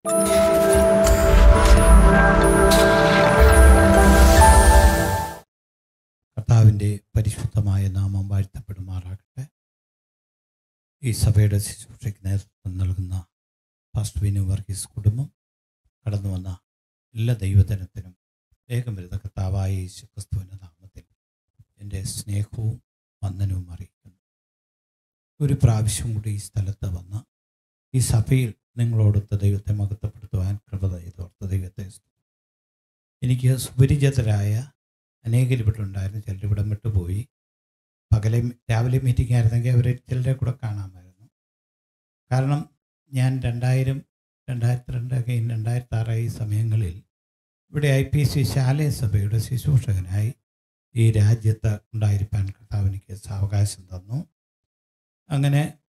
കർത്താവിൻ്റെ പരിശുദ്ധമായ നാമം വാഴ്ത്തപ്പെടുമാറാകട്ടെ ഈ സഭയുടെ ശുശ്രൂഷയ്ക്ക് നേതൃത്വം നൽകുന്ന ഫാസ്റ്റ് വിനു വർഗീസ് കുടുംബം കടന്നു വന്ന എല്ലാ ദൈവജനത്തിനും വേഗം വരുന്ന കർത്താവായ യേശു ക്രിസ്തുവിൻ്റെ നാമത്തിൽ എൻ്റെ സ്നേഹവും വന്ദനവും അറിയിക്കുന്നു ഒരു പ്രാവശ്യം കൂടി ഈ സ്ഥലത്ത് വന്ന് ഈ സഭയിൽ നിങ്ങളോടൊത്ത് ദൈവത്തെ മഹത്വപ്പെടുത്തുവാൻ കൃപ ചെയ്തോർത്ത് ദൈവത്തെ സ്തുതിക്കുന്നു. എനിക്ക് സുപരിചിതരായ അനേകർ ഇവിടെ ഉണ്ടായിരുന്നു ചിലർ ഇവിടെ വിട്ടുപോയി പകലെ രാവിലെ മീറ്റിംഗ് ആയിരുന്നെങ്കിൽ അവരെ ചിലരെ കൂടെ കാണാമായിരുന്നു കാരണം ഞാൻ രണ്ടായിരം രണ്ടായിരത്തി രണ്ട് കഴിഞ്ഞ് രണ്ടായിരത്തി ആറ് ഈ സമയങ്ങളിൽ ഇവിടെ ഐ പി സി ശാലയ സഭയുടെ ശുശ്രൂഷകനായി ഈ രാജ്യത്ത് ഉണ്ടായിരിക്കാൻ കർത്താവ് എനിക്ക് സാവകാശം തന്നു അങ്ങനെ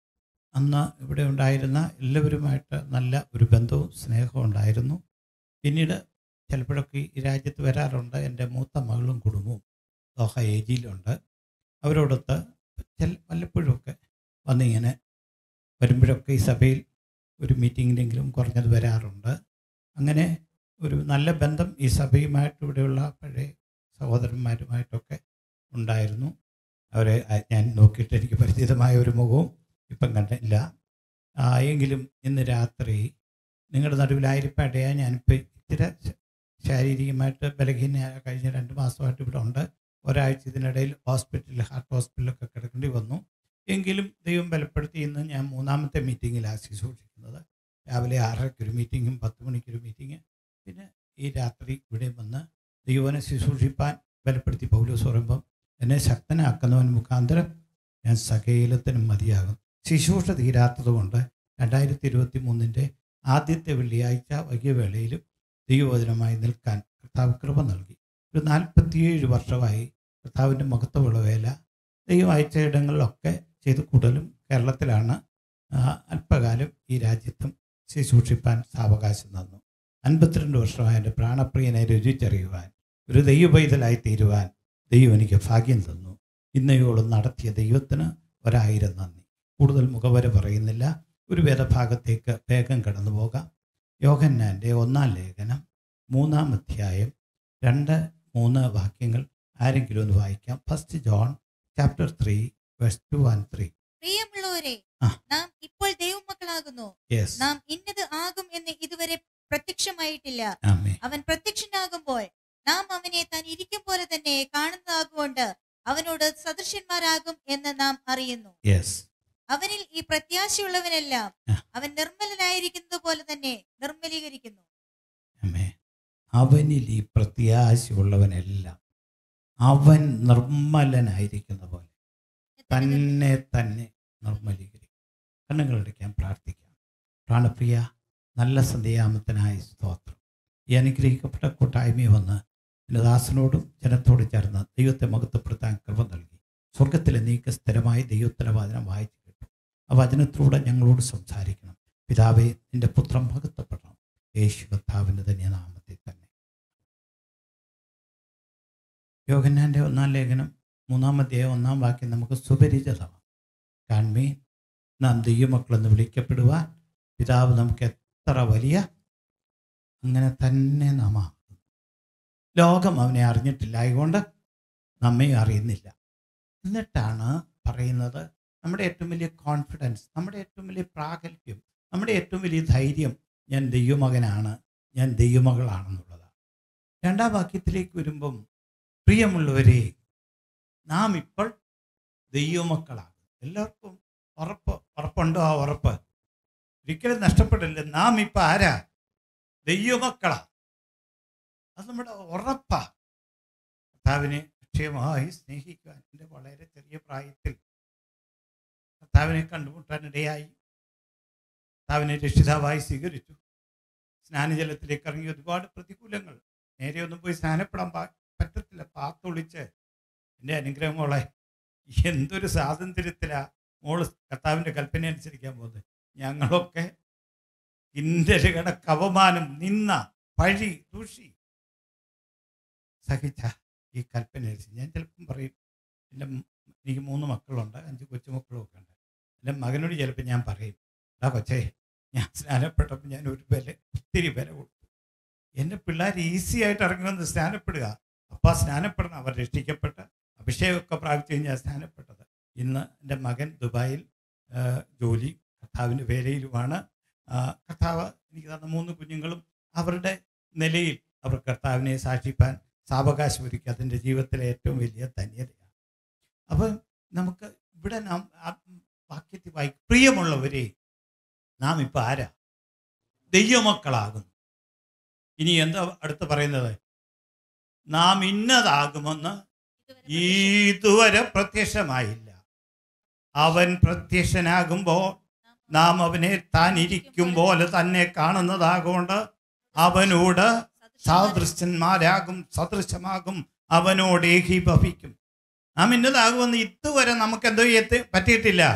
അന്ന് ഇവിടെ ഉണ്ടായിരുന്ന എല്ലാവരുമായിട്ട് നല്ല ഒരു ബന്ധവും സ്നേഹവും ഉണ്ടായിരുന്നു പിന്നീട് ചിലപ്പോഴൊക്കെ ഈ രാജ്യത്ത് വരാറുണ്ട് എൻ്റെ മൂത്ത മകളും കുടുംബവും ദോഹ ഏജിയിലുണ്ട് അവരോടൊത്ത് ചില വല്ലപ്പോഴുമൊക്കെ വന്നിങ്ങനെ വരുമ്പോഴൊക്കെ ഈ സഭയിൽ ഒരു മീറ്റിങ്ങിനെങ്കിലും കുറഞ്ഞത് വരാറുണ്ട് അങ്ങനെ ഒരു നല്ല ബന്ധം ഈ സഭയുമായിട്ട് ഇവിടെയുള്ള പഴയ സഹോദരന്മാരുമായിട്ടൊക്കെ ഉണ്ടായിരുന്നു അവരെ അ- ഞാൻ നോക്കിയിട്ട് എനിക്ക് പരിചിതമായ ഒരു മുഖവും ഇപ്പം കണ്ടില്ല ആ, എങ്കിലും ഇന്ന് രാത്രി നിങ്ങളുടെ നടുവിലായിരിപ്പടയാ ഞാനിപ്പോൾ ഇത്തിരി ശ- ശാരീരികമായിട്ട് ബലഹീന കഴിഞ്ഞ രണ്ട് മാസമായിട്ട് ഇവിടെ ഉണ്ട് ഒരാഴ്ച ഇതിനിടയിൽ ഹോസ്പിറ്റലിൽ ഹാർട്ട് ഹോസ്പിറ്റലിലൊക്കെ കിടക്കേണ്ടി വന്നു എങ്കിലും ദൈവം ബലപ്പെടുത്തി ഇന്ന് ഞാൻ മൂന്നാമത്തെ മീറ്റിങ്ങിലാണ് ശുശ്രൂഷിക്കുന്നത് രാവിലെ ആറരയ്ക്ക് ഒരു മീറ്റിങ്ങും പത്ത് മണിക്കൊരു മീറ്റിംഗ് പിന്നെ ഈ രാത്രി ഇവിടെ വന്ന് ദൈവനെ ശുശ്രൂഷിപ്പാൻ ബലപ്പെടുത്തി പൗലോസ് പറയുമ്പം എന്നെ ശക്തനാക്കുന്നവൻ മുഖാന്തരം ഞാൻ സകേലത്തിനും മതിയാകും ശുശ്രൂഷ തീരാത്തത് കൊണ്ട് രണ്ടായിരത്തി ഇരുപത്തി മൂന്നിൻ്റെ ആദ്യത്തെ വെള്ളിയാഴ്ച വൈകിയ വേളയിലും ദൈവവചനമായി നിൽക്കാൻ കർത്താവ് കൃപ നൽകി ഒരു നാൽപ്പത്തിയേഴ് വർഷമായി കർത്താവിൻ്റെ മഹത്വമുള്ള വേല ദൈവം അയച്ച ഇടങ്ങളിലൊക്കെ ചെയ്ത് കൂടുതലും കേരളത്തിലാണ് ആ, അല്പകാലം ഈ രാജ്യത്തും ശുശ്രൂഷിപ്പാൻ സാവകാശം തന്നു അൻപത്തിരണ്ട് വർഷമായ എൻ്റെ പ്രാണപ്രിയനെ രുചിച്ചറിയുവാൻ ഒരു ദൈവപൈതലായി തീരുവാൻ ദൈവം എനിക്ക് ഭാഗ്യം തന്നു ഇന്നയോളം നടത്തിയ ദൈവത്തിന് ഒരായിരം നന്ദി കൂടുതൽ മുഖവര പറയുന്നില്ല ഒരു വേദഭാഗത്തേക്ക് വേഗം കടന്നു പോകാം യോഹന്നാൻ്റെ ഒന്നാം ലേഖനം മൂന്നാം അധ്യായം രണ്ട് മൂന്ന് വാക്യങ്ങൾ ആരെങ്കിലും ഒന്ന് വായിക്കാം first John chapter three verse two and three പ്രിയമുള്ളവരെ ആ. നാം ഇപ്പോൾ ദൈവമക്കളാകുന്നു യെസ് നാം ഇന്നത് ആകും എന്ന് ഇതുവരെ പ്രത്യക്ഷമായിട്ടില്ല ആമേ അവൻ പ്രത്യക്ഷനാകുമ്പോൾ നാം അവനെ താൻ ഇരിക്കും പോലെ തന്നെ കാണുന്നതാകൊണ്ട് അവനോട് സദൃശ്യന്മാരാകും എന്ന് നാം അറിയുന്നു യെസ് അവനിൽ ഈ പ്രത്യാശയുള്ളവനെല്ലാം ആ. അവൻ നിർമ്മലനായിരിക്കുന്നത് പോലെ തന്നെ നിർമ്മലീകരിക്കുന്നു ആമേ അവനിൽ ഈ പ്രത്യാശയുള്ളവനെല്ലാം അവൻ നിർമ്മലനായിരിക്കുന്ന പോലെ തന്നെ തന്നെ നിർമ്മലീകരിക്കും കണ്ണുകളടയ്ക്കാൻ പ്രാർത്ഥിക്കാം പ്രാണപ്രിയ നല്ല സന്ധ്യാമത്തിനായി സ്തോത്രം ഈ അനുഗ്രഹിക്കപ്പെട്ട കൂട്ടായ്മ വന്ന് എൻ്റെ ദാസനോടും ജനത്തോടും ചേർന്ന് ദൈവത്തെ മഹത്വപ്പെടുത്താൻ കൃപ നൽകി സ്വർഗത്തിലെ നീക്ക് സ്ഥിരമായി ദൈവത്തിൻ്റെ വചനം വായിച്ചു കിട്ടും ആ വചനത്തിലൂടെ ഞങ്ങളോട് സംസാരിക്കണം പിതാവേ നിന്റെ പുത്രം മഹത്വപ്പെടണം യേശു കർത്താവിൻ്റെ തന്നെ നാമത്തിൽ തന്നെ യോഹന്നാൻ്റെ ഒന്നാം ലേഖനം മൂന്നാം അധ്യായം ഒന്നാം വാക്യം നമുക്ക് സുപരിചിതമാണ് കാൺമീൻ നാം ദൈവമക്കളെന്ന് വിളിക്കപ്പെടുവാൻ പിതാവ് നമുക്ക് എത്ര വലിയ അങ്ങനെ തന്നെ നാം ആകുന്നു ലോകം അവനെ അറിഞ്ഞിട്ടില്ല അതുകൊണ്ട് നമ്മയും അറിയുന്നില്ല എന്നിട്ടാണ് പറയുന്നത് നമ്മുടെ ഏറ്റവും വലിയ കോൺഫിഡൻസ് നമ്മുടെ ഏറ്റവും വലിയ പ്രാഗൽഭ്യം നമ്മുടെ ഏറ്റവും വലിയ ധൈര്യം ഞാൻ ദൈവമകനാണ് ഞാൻ ദൈവമകളാണെന്നുള്ളതാണ് രണ്ടാം വാക്യത്തിലേക്ക് വരുമ്പം പ്രിയമുള്ളവരെ നാം ഇപ്പോൾ ദൈവമക്കളാണ് എല്ലാവർക്കും ഉറപ്പ് ഉറപ്പുണ്ടോ ആ ഉറപ്പ് ഒരിക്കലും നഷ്ടപ്പെടില്ല നാം ഇപ്പം ആരാ ദൈവമക്കളാ അത് നമ്മുടെ ഉറപ്പാ കർത്താവിനെ അക്ഷയമായി സ്നേഹിക്കുവാൻ എൻ്റെ വളരെ ചെറിയ പ്രായത്തിൽ കർത്താവിനെ കണ്ടുമുട്ടാനിടയായി കർത്താവിനെ രക്ഷിതാവായി സ്വീകരിച്ചു സ്നാനജലത്തിലേക്ക് ഇറങ്ങി ഒരുപാട് പ്രതികൂലങ്ങൾ നേരെ ഒന്നും പോയി സ്നാനപ്പെടാൻ പാ- പറ്റത്തില്ല പാത്തൊളിച്ച് എൻ്റെ അനുഗ്രഹം മോളെ എന്തൊരു സ്വാതന്ത്ര്യത്തിലാ മോള് കർത്താവിൻ്റെ കൽപ്പന അനുസരിക്കാൻ പോകുന്നത് ഞങ്ങളൊക്കെ കിണ്ടലുകളുടെ കവമാനം നിന്ന പഴി ദൂഷി സഹിച്ച ഈ കൽപ്പന അനുസരിച്ച് ഞാൻ ചിലപ്പം പറയും എൻ്റെ മ- എനിക്ക് മൂന്ന് മക്കളുണ്ട് അഞ്ച് കൊച്ചുമക്കളും ഒക്കെ ഉണ്ട് എൻ്റെ മകനോട് ചിലപ്പോൾ ഞാൻ പറയും എടാ കൊച്ചേ ഞാൻ സ്നാനപ്പെട്ടപ്പോൾ ഞാൻ ഒരു വില ഒത്തിരി വില കൊടുത്തു എൻ്റെ പിള്ളേർ ഈസി ആയിട്ട് ഇറങ്ങി വന്ന് സ്നാനപ്പെടുക അപ്പ സ്നാനപ്പെടണം അവർ രക്ഷിക്കപ്പെട്ട അഭിഷേകമൊക്കെ പ്രാപിച്ചു കഴിഞ്ഞാൽ സ്നാനപ്പെട്ടത് ഇന്ന് എൻ്റെ മകൻ ദുബായിൽ ആ, ജോലി കർത്താവിൻ്റെ വേലയിലുമാണ് ആ, കർത്താവ് എനിക്ക് തന്ന മൂന്ന് കുഞ്ഞുങ്ങളും അവരുടെ നിലയിൽ അവർ കർത്താവിനെ സാക്ഷിപ്പാൻ സാവകാശം ഒരുക്കി അതിൻ്റെ ജീവിതത്തിലെ ഏറ്റവും വലിയ ധന്യതയാണ് അപ്പം നമുക്ക് ഇവിടെ നാം ആ വാക്യത്തിൽ വായി പ്രിയമുള്ളവരെ നാം ഇപ്പം ആരാ ദൈവമക്കളാകുന്നു ഇനി എന്താ അടുത്ത് പറയുന്നത് നാം ഇന്നതാകുമെന്ന് ഇതുവരെ പ്രത്യക്ഷമായില്ല അവൻ പ്രത്യക്ഷനാകുമ്പോൾ നാം അവനെ താൻ ഇരിക്കും പോലെ തന്നെ കാണുന്നതാകൊണ്ട് അവനോട് സാദൃശ്യന്മാരാകും സദൃശമാകും അവനോട് ഏകീഭവിക്കും നാം ഇന്നതാകുമെന്ന് ഇതുവരെ നമുക്ക് എന്തോ എത്തി പറ്റിയിട്ടില്ല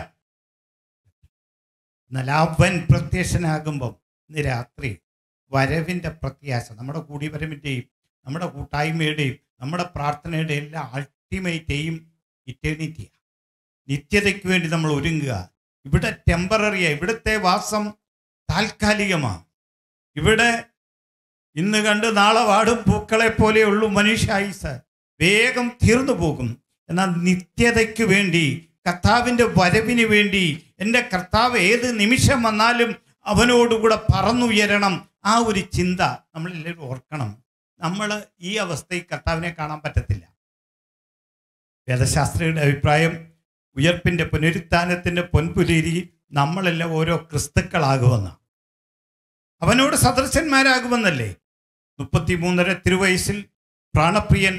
എന്നാൽ അവൻ പ്രത്യക്ഷനാകുമ്പം ഇന്ന് രാത്രി വരവിൻ്റെ പ്രത്യാശ നമ്മുടെ കൂടിവരവിൻ്റെയും നമ്മുടെ കൂട്ടായ്മയുടെയും നമ്മുടെ പ്രാർത്ഥനയുടെയും എല്ലാം അൾട്ടിമേറ്റ് എയിം ഇറ്റേണിറ്റിയാണ് നിത്യതയ്ക്ക് വേണ്ടി നമ്മൾ ഒരുങ്ങുക ഇവിടെ ടെമ്പററിയാണ് ഇവിടുത്തെ വാസം താൽക്കാലികമാണ് ഇവിടെ ഇന്ന് കണ്ട് നാളെ വാടും പൂക്കളെ പോലെയുള്ളൂ മനുഷ്യായുസ് വേഗം തീർന്നു പോകും എന്നാൽ നിത്യതയ്ക്ക് വേണ്ടി കർത്താവിൻ്റെ വരവിന് വേണ്ടി എൻ്റെ കർത്താവ് ഏത് നിമിഷം വന്നാലും അവനോടുകൂടെ പറന്നുയരണം ആ ഒരു ചിന്ത നമ്മളെല്ലാവരും ഓർക്കണം നമ്മൾ ഈ അവസ്ഥയിൽ കർത്താവിനെ കാണാൻ പറ്റത്തില്ല വേദശാസ്ത്രിയുടെ അഭിപ്രായം ഉയർപ്പിൻ്റെ പുനരുത്ഥാനത്തിൻ്റെ പൊൻപുലരി നമ്മളെല്ലാം ഓരോ ക്രിസ്തുക്കളാകുമെന്ന് അവനോട് സദൃശന്മാരാകുമെന്നല്ലേ മുപ്പത്തിമൂന്നര തിരുവയസ്സിൽ പ്രാണപ്രിയൻ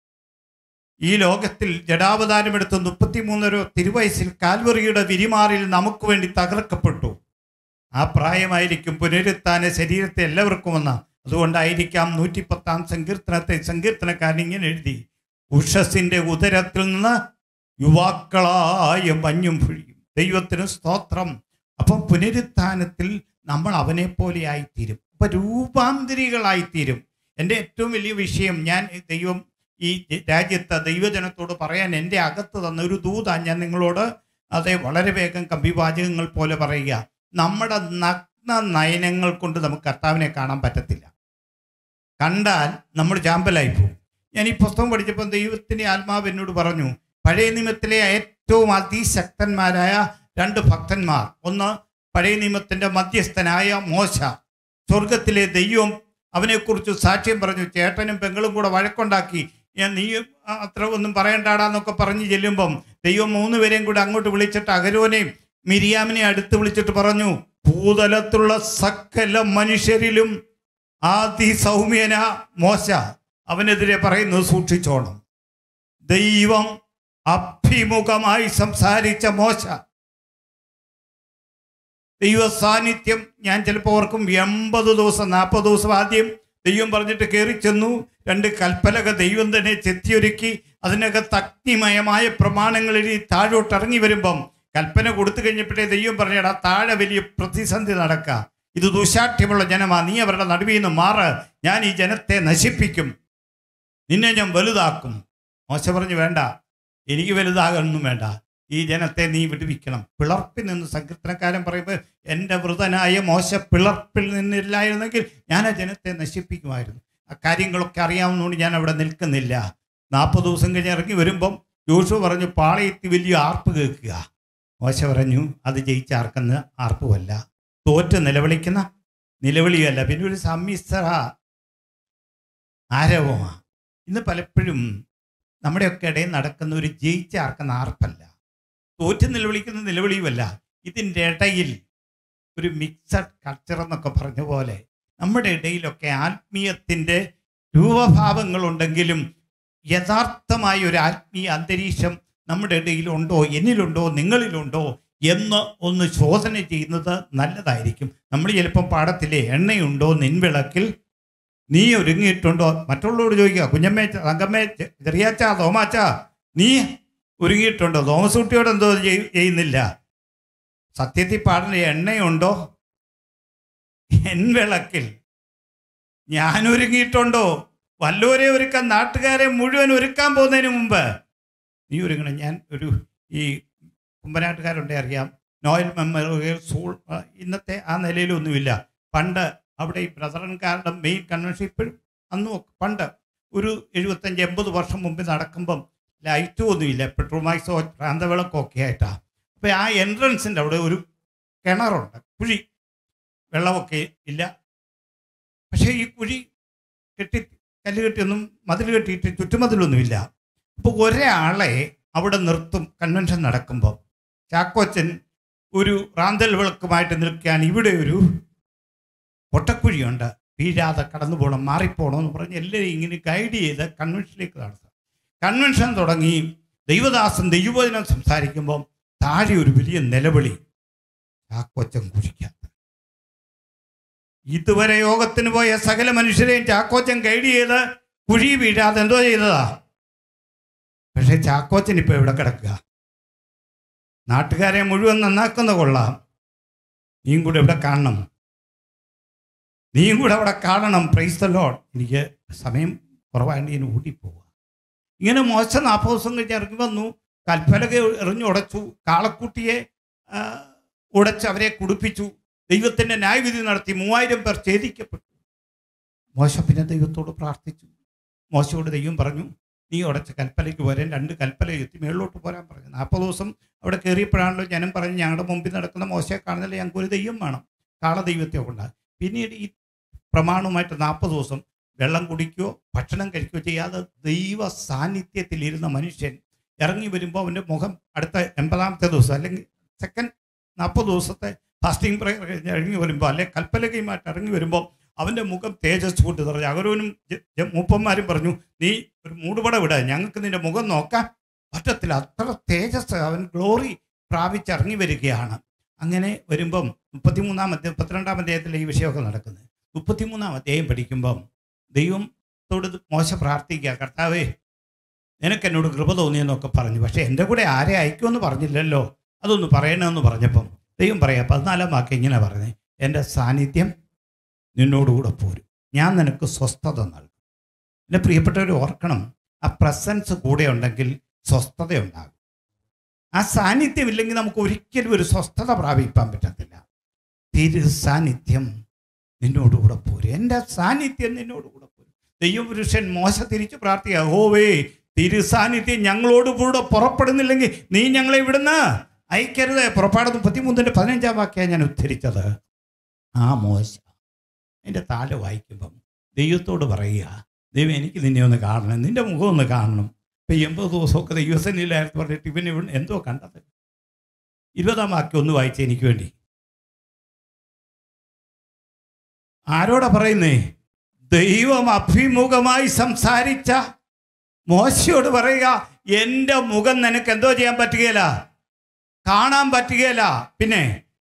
ഈ ലോകത്തിൽ ജഡാവതാരമെടുത്ത് മുപ്പത്തിമൂന്നര തിരുവയസ്സിൽ കാൽവറിയുടെ വിരിമാറിൽ നമുക്ക് വേണ്ടി തകർക്കപ്പെട്ടു ആ പ്രായമായിരിക്കും പുനരുത്ഥാന ശരീരത്തെ എല്ലാവർക്കും വന്ന അതുകൊണ്ടായിരിക്കാം നൂറ്റിപ്പത്താം സങ്കീർത്തനത്തെ സങ്കീർത്തനക്കാരൻ ഇങ്ങനെ എഴുതി ഉഷസിന്റെ ഉദരത്തിൽ നിന്ന് യുവാക്കളായ മഞ്ഞും പൊഴിയും ദൈവത്തിന് സ്തോത്രം അപ്പം പുനരുത്ഥാനത്തിൽ നമ്മൾ അവനെ പോലെ ആയിത്തീരും അപ്പൊ രൂപാന്തരികളായിത്തീരും എൻ്റെ ഏറ്റവും വലിയ വിഷയം ഞാൻ ദൈവം ഈ രാജ്യത്ത് ദൈവജനത്തോട് പറയാൻ എൻ്റെ അകത്ത് തന്ന ഒരു ദൂത ഞാൻ നിങ്ങളോട് അതെ വളരെ വേഗം കമ്പിവാചകങ്ങൾ പോലെ പറയുക നമ്മുടെ നഗ്ന നയനങ്ങൾ കൊണ്ട് നമുക്ക് കർത്താവിനെ കാണാൻ പറ്റത്തില്ല കണ്ടാൽ നമ്മൾ ചാമ്പലായി പോകും ഞാൻ ഈ പുസ്തകം പഠിച്ചപ്പോൾ ദൈവത്തിൻ്റെ ആത്മാവ് എന്നോട് പറഞ്ഞു പഴയ നിയമത്തിലെ ഏറ്റവും അതിശക്തന്മാരായ രണ്ട് ഭക്തന്മാർ ഒന്ന് പഴയ നിയമത്തിൻ്റെ മധ്യസ്ഥനായ മോശ സ്വർഗത്തിലെ ദൈവം അവനെക്കുറിച്ച് സാക്ഷ്യം പറഞ്ഞു ചേട്ടനും പെങ്ങളും കൂടെ വഴക്കുണ്ടാക്കി ഞാൻ നീ അത്ര ഒന്നും പറയണ്ടാടാന്നൊക്കെ പറഞ്ഞു ചെല്ലുമ്പം ദൈവം മൂന്നുപേരെയും കൂടെ അങ്ങോട്ട് വിളിച്ചിട്ട് അഗരോനെയും മിരിയാമിനെ അടുത്ത് വിളിച്ചിട്ട് പറഞ്ഞു ഭൂതലത്തിലുള്ള സകല മനുഷ്യരിലും ആദിസൗമ്യന മോശ അവനെതിരെ പറയുന്നത് സൂക്ഷിച്ചോണം ദൈവം അഭിമുഖമായി സംസാരിച്ച മോശ ദൈവ സാന്നിധ്യം ഞാൻ ചിലപ്പോൾ ഓർക്കും എൺപത് ദിവസം നാൽപ്പത് ദിവസം ആദ്യം ദൈവം പറഞ്ഞിട്ട് കയറി ചെന്നു രണ്ട് കൽപ്പലക ദൈവം തന്നെ ചെത്തിയൊരുക്കി അതിനകത്ത് അഗ്നിമയമായ പ്രമാണങ്ങളിൽ താഴോട്ട് ഇറങ്ങി വരുമ്പം കൽപ്പന കൊടുത്തു കഴിഞ്ഞപ്പോഴേ ദൈവം പറഞ്ഞടാ താഴെ വലിയ പ്രതിസന്ധി നടക്കുക ഇത് ദുശാഠ്യമുള്ള ജനമാ നീ അവരുടെ നടുവിൽ നിന്ന് മാറ് ഞാൻ ഈ ജനത്തെ നശിപ്പിക്കും നിന്നെ ഞാൻ വലുതാക്കും മോശ പറഞ്ഞു വേണ്ട എനിക്ക് വലുതാകാനൊന്നും വേണ്ട ഈ ജനത്തെ നീ വിടുവിക്കണം പിളർപ്പിൽ നിന്ന് സങ്കീർത്തനക്കാരൻ പറയുമ്പോൾ എൻ്റെ വൃതനായ മോശ പിളർപ്പിൽ നിന്നില്ലായിരുന്നെങ്കിൽ ഞാൻ ആ ജനത്തെ നശിപ്പിക്കുമായിരുന്നു ആ കാര്യങ്ങളൊക്കെ അറിയാവുന്നതുകൊണ്ട് ഞാൻ അവിടെ നിൽക്കുന്നില്ല നാൽപ്പത് ദിവസം കഴിഞ്ഞ് ഇറങ്ങി വരുമ്പം ജോഷു പറഞ്ഞു പാളയത്തി വലിയ ആർപ്പ് കേൾക്കുക മോശ പറഞ്ഞു അത് ജയിച്ചാർക്കുന്ന ആർപ്പുമല്ല തോറ്റ് നിലവിളിക്കുന്ന നിലവിളിയല്ല പിന്നെ ഒരു സമ്മിശ്ര ആരവമാണ് ഇന്ന് പലപ്പോഴും നമ്മുടെയൊക്കെ ഇടയിൽ നടക്കുന്ന ഒരു ജയിച്ചാർക്കുന്ന ആർപ്പല്ല തോറ്റ് നിലവിളിക്കുന്ന നിലവിളിയുമല്ല ഇതിൻ്റെ ഇടയിൽ ഒരു മിക്സഡ് കൾച്ചർ എന്നൊക്കെ പറഞ്ഞ പോലെ നമ്മുടെ ഇടയിലൊക്കെ ആത്മീയത്തിൻ്റെ രൂപഭാവങ്ങളുണ്ടെങ്കിലും യഥാർത്ഥമായ ഒരു ആത്മീയ അന്തരീക്ഷം നമ്മുടെ ഇടയിലുണ്ടോ എന്നിലുണ്ടോ നിങ്ങളിലുണ്ടോ എന്ന് ഒന്ന് ശോധന ചെയ്യുന്നത് നല്ലതായിരിക്കും നമ്മൾ ചിലപ്പം പാടത്തിലെ എണ്ണയുണ്ടോ നിൻവിളക്കിൽ നീ ഒരുങ്ങിയിട്ടുണ്ടോ മറ്റുള്ളവരോട് ചോദിക്കുക കുഞ്ഞമ്മേ തങ്കമ്മേ ചെറിയാച്ച തോമാച്ച നീ ഒരുങ്ങിയിട്ടുണ്ടോ തോമസ് കുട്ടിയോട് എന്തോ ചെയ്- ചെയ്യുന്നില്ല സത്യത്തിൽ പാടുന്ന എണ്ണയുണ്ടോ എൻ വിളക്കിൽ ഞാൻ ഒരുങ്ങിയിട്ടുണ്ടോ വല്ലവരെ ഒരുക്കാൻ നാട്ടുകാരെ മുഴുവൻ ഒരുക്കാൻ പോകുന്നതിന് മുമ്പ് നീ ഒരുങ്ങണം ഞാൻ ഒരു ഈ കുമ്പനാട്ടുകാരുണ്ടെ അറിയാം നോയൽ മെമ്മോറിയൽ സ്കൂൾ ആ, ഇന്നത്തെ ആ നിലയിലൊന്നുമില്ല പണ്ട് അവിടെ ഈ ബ്രദറൻകാരുടെ മെയിൻ കൺവെൻഷൻ ഇപ്പോഴും അന്നും ഒക്കെ പണ്ട് ഒരു എഴുപത്തഞ്ച് എൺപത് വർഷം മുമ്പ് നടക്കുമ്പം ലൈറ്റും ഒന്നുമില്ല പെട്രോമാക്സോ പ്രാന്തവിളക്കോ ഒക്കെ ആയിട്ടാണ് അപ്പോൾ ആ എൻട്രൻസിൻ്റെ അവിടെ ഒരു കിണറുണ്ട് കുഴി വെള്ളമൊക്കെ ഇല്ല പക്ഷേ ഈ കുഴി കെട്ടി കല്ല് കെട്ടിയൊന്നും മതിൽ കെട്ടിയിട്ട് ചുറ്റുമതിലൊന്നുമില്ല അപ്പോൾ ഒരാളെ അവിടെ നിർത്തും കൺവെൻഷൻ നടക്കുമ്പോൾ ചാക്കോച്ചൻ ഒരു റാന്തൽ വിളക്കുമായിട്ട് നിൽക്കാൻ ഇവിടെ ഒരു പൊട്ടക്കുഴിയുണ്ട് വീഴാതെ കടന്നു പോകണം മാറിപ്പോകണം എന്ന് പറഞ്ഞ് എല്ലാവരും ഇങ്ങനെ ഗൈഡ് ചെയ്ത് കൺവെൻഷനിലേക്ക് നടത്തുക കൺവെൻഷൻ തുടങ്ങി ദൈവദാസൻ ദൈവവചനം സംസാരിക്കുമ്പോൾ താഴെ ഒരു വലിയ നിലവിളി ചാക്കോച്ചൻ കുഴിക്കാത്ത ഇതുവരെ യോഗത്തിന് പോയ സകല മനുഷ്യരെയും ചാക്കോച്ചൻ ഗൈഡ് ചെയ്ത് കുഴി വീഴാതെ എന്തോ ചെയ്തതാ പക്ഷെ ചാക്കോച്ചൻ ഇപ്പൊ ഇവിടെ കിടക്കുക നാട്ടുകാരെ മുഴുവൻ നന്നാക്കുന്ന കൊള്ളാം നീയും കൂടെ ഇവിടെ കാണണം നീയും കൂടെ അവിടെ കാണണം പ്രൈസ് ദ ലോഡ് എനിക്ക് സമയം കുറവായതുകൊണ്ട് ഇങ്ങനെ ഓടിപ്പോവുക ഇങ്ങനെ മോശം നാൽപ്പത് ദിവസം കഴിഞ്ഞ് ഇറങ്ങി വന്നു കൽപ്പലക എറിഞ്ഞുടച്ചു കാളക്കുട്ടിയെ ആ, ഉടച്ച് അവരെ കുടിപ്പിച്ചു ദൈവത്തിന്റെ ന്യായവിധി നടത്തി മൂവായിരം പേർ ഛേദിക്കപ്പെട്ടു മോശ പിന്നെ ദൈവത്തോട് പ്രാർത്ഥിച്ചു മോശയോട് ദൈവം പറഞ്ഞു നീ ഉടച്ച കൽപ്പലയ്ക്ക് പോരാൻ രണ്ട് കൽപ്പല എത്തി മേളിലോട്ട് പോരാൻ പറഞ്ഞു നാൽപ്പത് ദിവസം അവിടെ കയറിയപ്പോഴാണല്ലോ ജനം പറഞ്ഞ് ഞങ്ങളുടെ മുമ്പിൽ നടക്കുന്ന മോശയെ കാണുന്നില്ല ഞങ്ങൾക്ക് ഒരു ദൈവം വേണം കാള ദൈവത്തെ ഉണ്ടാകും പിന്നീട് ഈ പ്രമാണവുമായിട്ട് നാൽപ്പത് ദിവസം വെള്ളം കുടിക്കുകയോ ഭക്ഷണം കഴിക്കുകയോ ചെയ്യാതെ ദൈവ സാന്നിധ്യത്തിലിരുന്ന മനുഷ്യൻ ഇറങ്ങി വരുമ്പോൾ അവൻ്റെ മുഖം അടുത്ത എൺപതാമത്തെ ദിവസം അല്ലെങ്കിൽ സെക്കൻഡ് നാൽപ്പത് ദിവസത്തെ ഫാസ്റ്റിംഗ് പ്രയർ കഴിഞ്ഞ് ഇറങ്ങി വരുമ്പോൾ അല്ലെ കൽപ്പലകയുമായിട്ട് ഇറങ്ങി വരുമ്പോൾ അവൻ്റെ മുഖം തേജസ് കൊണ്ട് നിറഞ്ഞു അഗരവനും ജ- ജ- മൂപ്പന്മാരും പറഞ്ഞു നീ ഒരു മൂടുപട വിട ഞങ്ങൾക്ക് നിന്റെ മുഖം നോക്കാൻ പറ്റത്തില്ല അത്ര തേജസ് അവൻ ഗ്ലോറി പ്രാപിച്ചിറങ്ങി വരികയാണ് അങ്ങനെ വരുമ്പം മുപ്പത്തിമൂന്നാം അധ്യായം മുപ്പത്തിരണ്ടാം അധ്യായത്തിലെ ഈ വിഷയമൊക്കെ നടക്കുന്നത് മുപ്പത്തിമൂന്നാം അധ്യായം പഠിക്കുമ്പം ദൈവത്തോട് മോശ പ്രാർത്ഥിക്കുക കർത്താവേ നിനക്ക് എന്നോട് കൃപ തോന്നിയെന്നൊക്കെ പറഞ്ഞു പക്ഷേ എൻ്റെ കൂടെ ആരെ അയക്കുമെന്ന് പറഞ്ഞില്ലല്ലോ അതൊന്ന് പറയണമെന്ന് പറഞ്ഞപ്പം ദൈവം പറയാം പതിനാലാം വാക്ക് ഇങ്ങനെ പറഞ്ഞേ എൻ്റെ സാന്നിധ്യം നിന്നോടുകൂടെ പോരും ഞാൻ നിനക്ക് സ്വസ്ഥത നൽകും എൻ്റെ പ്രിയപ്പെട്ടവർ ഓർക്കണം ആ പ്രസൻസ് കൂടെ ഉണ്ടെങ്കിൽ സ്വസ്ഥത ഉണ്ടാകും ആ സാന്നിധ്യം ഇല്ലെങ്കിൽ നമുക്ക് ഒരിക്കലും ഒരു സ്വസ്ഥത പ്രാപിക്കാൻ പറ്റത്തില്ല തിരു സാന്നിധ്യം നിന്നോടുകൂടെ പോരും എൻ്റെ സാന്നിധ്യം നിന്നോടുകൂടെ പോരും ദൈവപുരുഷൻ മോശ തിരിച്ചു പ്രാർത്ഥിക്കുക ഹോവേ തിരു സാന്നിധ്യം ഞങ്ങളോട് കൂടെ പുറപ്പെടുന്നില്ലെങ്കിൽ നീ ഞങ്ങളെ ഇവിടുന്ന് അയക്കരുത് പുറപ്പാട് മുപ്പത്തിമൂന്നിൻ്റെ പതിനഞ്ചാം വാക്യാണ് ഞാൻ ഉദ്ധരിച്ചത് ആ മോശ എൻ്റെ താഴെ വായിക്കുമ്പം ദൈവത്തോട് പറയുക ദൈവം എനിക്ക് നിന്നെ ഒന്ന് കാണണം നിന്റെ മുഖം ഒന്ന് കാണണം ഇപ്പം എൺപത് ദിവസമൊക്കെ ദൈവസന്നിലായിരുന്നു പറഞ്ഞിട്ട് ഇവൻ ഇവൻ എന്തോ കണ്ടത് ഇരുപതാം വാക്യം ഒന്ന് വായിച്ചേ എനിക്ക് വേണ്ടി ആരോടാ പറയുന്നേ ദൈവം അഭിമുഖമായി സംസാരിച്ച മോശയോട് പറയുക എൻ്റെ മുഖം നിനക്ക് എന്തോ ചെയ്യാൻ പറ്റുകയില്ല കാണാൻ പറ്റുകയില്ല പിന്നെ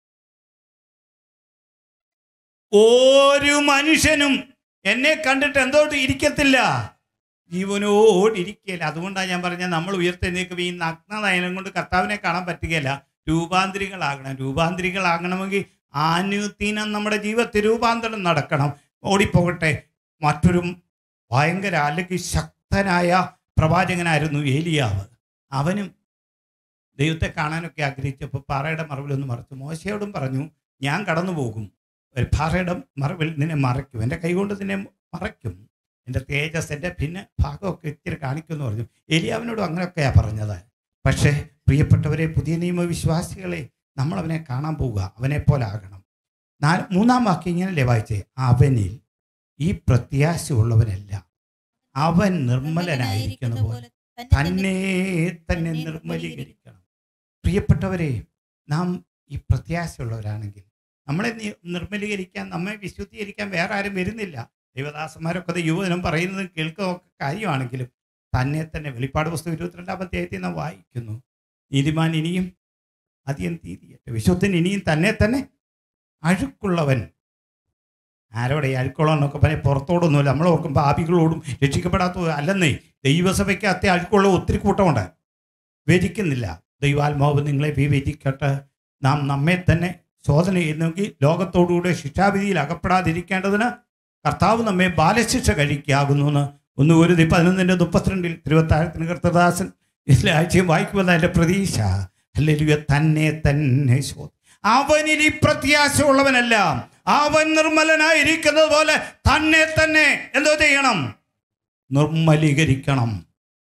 ഒരു മനുഷ്യനും എന്നെ കണ്ടിട്ട് എന്തോട്ട് ഇരിക്കത്തില്ല ജീവനോടിരിക്കുകയില്ല അതുകൊണ്ടാണ് ഞാൻ പറഞ്ഞ നമ്മൾ ഉയർത്തെഴുന്നേക്കും ഈ നഗ്നനയനം കൊണ്ട് കർത്താവിനെ കാണാൻ പറ്റുകയില്ല രൂപാന്തരികളാകണം രൂപാന്തരികളാകണമെങ്കിൽ അനുദിനം നമ്മുടെ ജീവിതത്തിൽ രൂപാന്തരം നടക്കണം ഓടിപ്പോകട്ടെ മറ്റൊരു ഭയങ്കര അല്ലെങ്കിൽ ശക്തനായ പ്രവാചകനായിരുന്നു ഏലിയാവ് അവനും ദൈവത്തെ കാണാനൊക്കെ ആഗ്രഹിച്ചപ്പോൾ പാറയുടെ മറവിലൊന്ന് മറച്ചു മോശയോടും പറഞ്ഞു ഞാൻ കടന്നു പോകും ഒരു പാറയുടെ മറവിൽ നിന്നെ മറയ്ക്കും എൻ്റെ കൈകൊണ്ട് നിന്നെ മറയ്ക്കും എൻ്റെ തേജസ് എൻ്റെ ഭിന്ന ഭാഗമൊക്കെ ഇത്തിരി കാണിക്കുമെന്ന് പറഞ്ഞു എലിയാവിനോടും അങ്ങനെയൊക്കെയാണ് പറഞ്ഞത് പക്ഷേ പ്രിയപ്പെട്ടവരെ പുതിയ നിയമവിശ്വാസികളെ നമ്മൾ അവനെ കാണാൻ പോവുക അവനെ പോലെ ആകണം നാല് മൂന്നാം വാക്യം ഇങ്ങനല്ലേ വായിച്ചേ അവനിൽ ഈ പ്രത്യാശ അവൻ നിർമ്മലനായിരിക്കുന്ന പോലെ തന്നെ തന്നെ നിർമ്മലീകരിക്കണം പ്രിയപ്പെട്ടവരെ നാം ഈ പ്രത്യാശയുള്ളവരാണെങ്കിൽ നമ്മളെ നി- നിർമ്മലീകരിക്കാൻ നമ്മെ വിശുദ്ധീകരിക്കാൻ വേറെ ആരും വരുന്നില്ല ദൈവദാസന്മാരൊക്കെ അത് യുവജനം പറയുന്നത് കേൾക്കുകയൊക്കെ കാര്യമാണെങ്കിലും തന്നെ തന്നെ വെളിപ്പാട് പുസ്തകം ഇരുപത്തിരണ്ടാം അധ്യായത്തിൽ നാം വായിക്കുന്നു നീതിമാൻ ഇനിയും അധികം തീരിയട്ടെ വിശുദ്ധൻ ഇനിയും തന്നെ തന്നെ അഴുക്കുള്ളവൻ ആരോടെ ഈ അഴുക്കുള്ള എന്നൊക്കെ പറഞ്ഞ് പുറത്തോടൊന്നുമില്ല നമ്മൾ ഓർക്കും പാപികളോടും രക്ഷിക്കപ്പെടാത്ത അല്ലെന്നേ ദൈവസഭയ്ക്കകത്തെ അഴുക്കുള്ള ഒത്തിരി കൂട്ടമുണ്ട് വിവരിക്കുന്നില്ല ദൈവാത്മാവ് നിങ്ങളെ വിവരിക്കട്ടെ നാം നമ്മെ തന്നെ ശോധന ചെയ്യുന്നെങ്കിൽ ലോകത്തോടുകൂടെ ശിക്ഷാവിധിയിൽ അകപ്പെടാതിരിക്കേണ്ടതിന് കർത്താവ് നമ്മെ ബാലശിക്ഷ കഴിക്കാകുന്നു എന്ന് ഒന്ന് ഒരു പതിനൊന്നിൻ്റെ മുപ്പത്തിരണ്ടിൽ തിരുവത്താഴത്തിന് കർത്തദാസൻ എല്ലാ ആഴ്ചയും വായിക്കുമെന്ന എൻ്റെ പ്രതീക്ഷ ഹല്ലേലൂയ തന്നെ തന്നെ ശോധ അവനിൽ ഈ പ്രത്യാശയുള്ളവനല്ല അവൻ നിർമ്മലനായിരിക്കുന്നത് പോലെ തന്നെ തന്നെ എന്തോ ചെയ്യണം നിർമ്മലീകരിക്കണം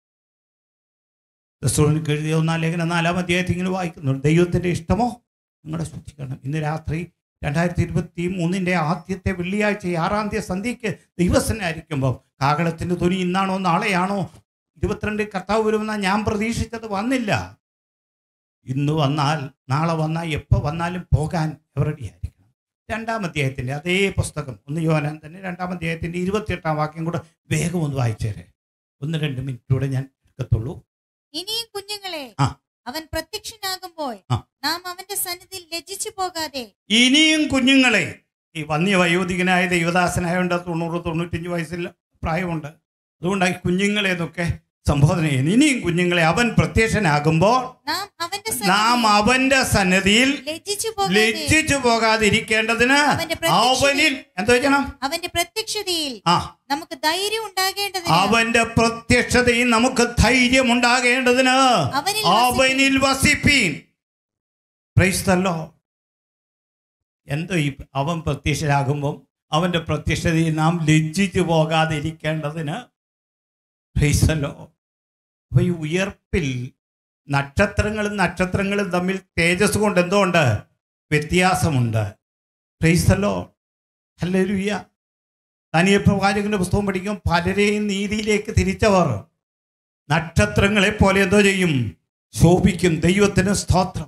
റസൂലിന് എഴുതിയ ഒന്നാം ലേഖനം നാലാം അധ്യായത്തിൽ ഇങ്ങനെ വായിക്കുന്നു ദൈവത്തിൻ്റെ ഇഷ്ടമോ നിങ്ങളുടെ ശ്രദ്ധിക്കണം ഇന്ന് രാത്രി രണ്ടായിരത്തി ഇരുപത്തി മൂന്നിൻ്റെ ആദ്യത്തെ വെള്ളിയാഴ്ച ആറാം തീയതി സന്ധ്യയ്ക്ക് ദൈവസനായിരിക്കുമ്പോൾ കാകളത്തിൻ്റെ ധ്വനി ഇന്നാണോ നാളെയാണോ ഇരുപത്തിരണ്ട് കർത്താവ് വരുമെന്നാണ് ഞാൻ പ്രതീക്ഷിച്ചത് വന്നില്ല ഇന്ന് വന്നാൽ നാളെ വന്നാൽ എപ്പോൾ വന്നാലും പോകാൻ എവരുടെ ആയിരിക്കണം രണ്ടാം അധ്യായത്തിൻ്റെ അതേ പുസ്തകം ഒന്ന് യോനാൻ തന്നെ രണ്ടാം അധ്യായത്തിൻ്റെ ഇരുപത്തിയെട്ടാം വാക്യം കൂടെ വേഗം ഒന്ന് വായിച്ചേരെ ഒന്ന് രണ്ട് മിനിറ്റൂടെ ഞാൻ എടുക്കത്തുള്ളൂ ഇനിയും കുഞ്ഞുങ്ങളെ ആ. അവൻ പ്രത്യക്ഷനാകുമ്പോൾ ആ. നാം അവന്റെ സന്നിധിയിൽ ലജ്ജിച്ചു പോകാതെ ഇനിയും കുഞ്ഞുങ്ങളെ ഈ വന്യ വയോധികനായ ദൈവദാസനായോണ്ട് തൊണ്ണൂറ് തൊണ്ണൂറ്റഞ്ച് വയസ്സിൽ പ്രായമുണ്ട് അതുകൊണ്ട് ഈ കുഞ്ഞുങ്ങളെ എന്നൊക്കെ സംബോധന ചെയ്യുന്നു ഇനിയും കുഞ്ഞുങ്ങളെ അവൻ പ്രത്യക്ഷനാകുമ്പോൾ നാം അവന്റെ നാം സന്നിധിയിൽ അവന്റെ സന്നദ്ധിയിൽ ലജ്ജിച്ചു പോകാതെ ലജ്ജിച്ചു പോകാതിരിക്കേണ്ടതിന് അവന്റെ പ്രത്യക്ഷതയിൽ- അവനിൽ എന്തോ ചെയ്യണം അവന്റെ പ്രത്യക്ഷതയിൽ ആ നമുക്ക് ധൈര്യം ഉണ്ടാകേണ്ടതിന് അവന്റെ പ്രത്യക്ഷതയിൽ നമുക്ക് ധൈര്യം ഉണ്ടാകേണ്ടതിന് അവനിൽ അവനിൽ വസിപ്പീൻ പ്രൈസ്തല്ലോ എന്തോ ഈ അവൻ പ്രത്യക്ഷരാകുമ്പം അവന്റെ പ്രത്യക്ഷതയിൽ നാം ലജ്ജിച്ചു പോകാതിരിക്കേണ്ടതിന് പ്രൈസ്തല്ലോ അപ്പൊ ഈ ഉയർപ്പിൽ നക്ഷത്രങ്ങളും നക്ഷത്രങ്ങളും തമ്മിൽ തേജസ് കൊണ്ട് എന്തുകൊണ്ട് വ്യത്യാസമുണ്ട് പ്രൈസ്തല്ലോ ഹല്ലേലൂയ ദാനിയ പ്രവാചകന്റെ പുസ്തകം പഠിക്കും പലരെയും നീതിയിലേക്ക് തിരിച്ചവർ നക്ഷത്രങ്ങളെ പോലെ എന്തോ ചെയ്യും ശോഭിക്കും ദൈവത്തിന് സ്തോത്രം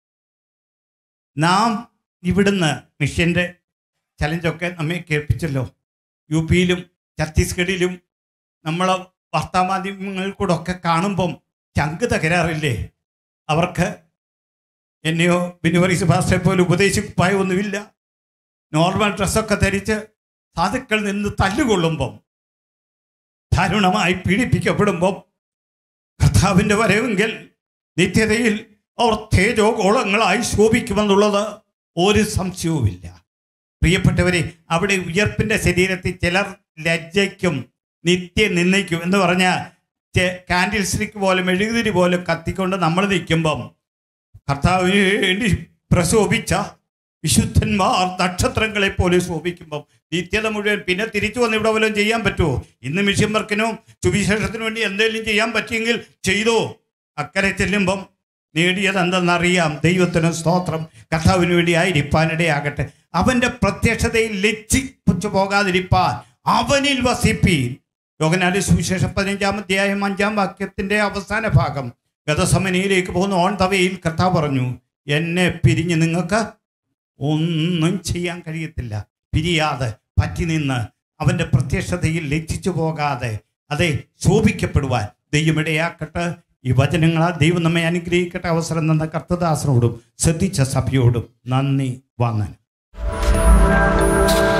നാം ഇവിടുന്ന് മിഷ്യൻ്റെ ചലഞ്ചൊക്കെ നമ്മെ കേൾപ്പിച്ചല്ലോ യു പിയിലും ഛത്തീസ്ഗഡിലും നമ്മളെ വാർത്താമാധ്യമങ്ങളിൽ കൂടെ ഒക്കെ കാണുമ്പം ചങ്ക് തകരാറില്ലേ അവർക്ക് എന്നെയോ ബിനുവറീസ് ഭാഷയെ പോലെ ഉപദേശിപ്പായ ഒന്നുമില്ല നോർമൽ ഡ്രസ്സൊക്കെ ധരിച്ച് സാധുക്കൾ നിന്ന് തല്ലുകൊള്ളുമ്പം ദാരുണമായി പീഡിപ്പിക്കപ്പെടുമ്പം കർത്താവിൻ്റെ വരവെങ്കിൽ നിത്യതയിൽ അവർ തേജോ ഗോളങ്ങളായി ശോഭിക്കുമെന്നുള്ളത് ഒരു സംശയവുമില്ല പ്രിയപ്പെട്ടവരെ അവിടെ ഉയർപ്പിൻ്റെ ശരീരത്തിൽ ചിലർ ലജ്ജയ്ക്കും നിത്യ നിന്ദയ്ക്കും എന്ന് പറഞ്ഞാൽ കാൻഡിൽ സ്റ്റിക്ക് പോലെ മെഴുകുതിരി പോലെ കത്തിക്കൊണ്ട് നമ്മൾ നിൽക്കുമ്പം കർത്താവിന് വേണ്ടി പ്രശോഭിച്ച വിശുദ്ധന്മാർ നക്ഷത്രങ്ങളെ പോലെ ശോഭിക്കുമ്പം നിത്യത മുഴുവൻ പിന്നെ തിരിച്ചു വന്ന് ഇവിടെ വല്ലതും ചെയ്യാൻ പറ്റുമോ ഇന്ന് മിഷൻ വർക്കിനും സുവിശേഷത്തിനു വേണ്ടി എന്തെങ്കിലും ചെയ്യാൻ പറ്റിയെങ്കിൽ ചെയ്തോ അക്കരെ ചെല്ലുമ്പം നേടിയത് എന്തെന്നറിയാം ദൈവത്തിന് സ്തോത്രം കർത്താവിന് വേണ്ടി ആയിരിക്കാനിടയാകട്ടെ അവന്റെ പ്രത്യക്ഷതയിൽ ലജ്ജിപ്പിച്ചു പോകാതിരിപ്പാൻ അവനിൽ വസിപ്പീൻ യോഗനാലി സുവിശേഷം പതിനഞ്ചാം അധ്യായം അഞ്ചാം വാക്യത്തിന്റെ അവസാന ഭാഗം ഗതസമനയിലേക്ക് പോകുന്ന ഓൺ തവയിൽ കർത്താവ് പറഞ്ഞു എന്നെ പിരിഞ്ഞ് നിങ്ങൾക്ക് ഒന്നും ചെയ്യാൻ കഴിയത്തില്ല പിരിയാതെ പറ്റി നിന്ന് അവന്റെ പ്രത്യക്ഷതയിൽ ലജ്ജിച്ചു പോകാതെ അതെ ശോഭിക്കപ്പെടുവാൻ ദൈവമിടയാക്കട്ടെ ഈ വചനങ്ങളാൽ ദൈവം നമ്മെ അനുഗ്രഹിക്കട്ടെ അവസരം തന്ന കർത്തദാസനോടും ശ്രദ്ധിച്ച സഭയോടും നന്ദി വാങ്ങാൻ